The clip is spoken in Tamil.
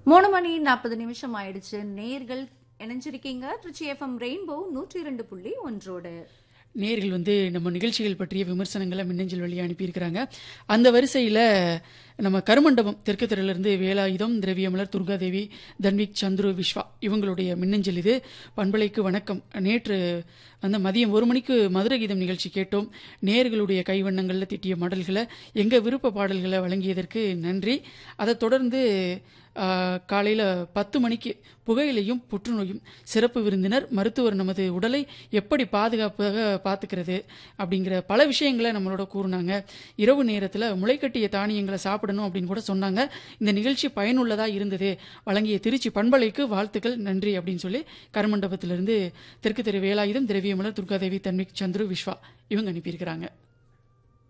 மூணு மணி நாற்பது நிமிஷம் ஆயிடுச்சு நேர்கள் இணைஞ்சிருக்கீங்க ட்ரிச்சி எஃப்எம் ரெயின்போ நூற்றி இரண்டு புள்ளி ஒன்றோடு நேர்கள் வந்து நம்ம நிகழ்ச்சிகள் பற்றிய விமர்சனங்களை மின்னஞ்சல் வழியாக அனுப்பியிருக்கிறாங்க அந்த வரிசையில் நம்ம கருமண்டபம் தெற்கு தெருவிலிருந்து வேலாயுதம் திரவியமலர் துர்காதேவி தன்விக் சந்துரு விஸ்வா இவங்களுடைய மின்னஞ்சல் இது பண்பலைக்கு வணக்கம் நேற்று அந்த மதியம் ஒரு மணிக்கு மதுரை கீதம் நிகழ்ச்சி கேட்டோம் நேர்களுடைய கைவண்ணங்களில் திட்டிய மடல்களை எங்கள் விருப்ப பாடல்களை வழங்கியதற்கு நன்றி அதைத் தொடர்ந்து காலையில் பத்து மணிக்கு புகையிலையும் புற்றுநோயும் சிறப்பு விருந்தினர் மருத்துவர் நமது உடலை எப்படி பாதுகாப்பாக பார்த்துக்கிறது அப்படிங்கிற பல விஷயங்களை நம்மளோட கூறினாங்க இரவு நேரத்தில் முளைக்கட்டிய தானியங்களை சாப்பிடணும் அப்படின்னு கூட சொன்னாங்க இந்த நிகழ்ச்சி பயனுள்ளதாக இருந்தது வழங்கிய திருச்சி பண்பலைக்கு வாழ்த்துக்கள் நன்றி அப்படின்னு சொல்லி கருமண்டபத்திலிருந்து தெற்கு தெரு வேலாயுதம் திரவியமலர் துர்காதேவி தன்விக் சந்துரு விஸ்வா இவங்க அனுப்பியிருக்கிறாங்க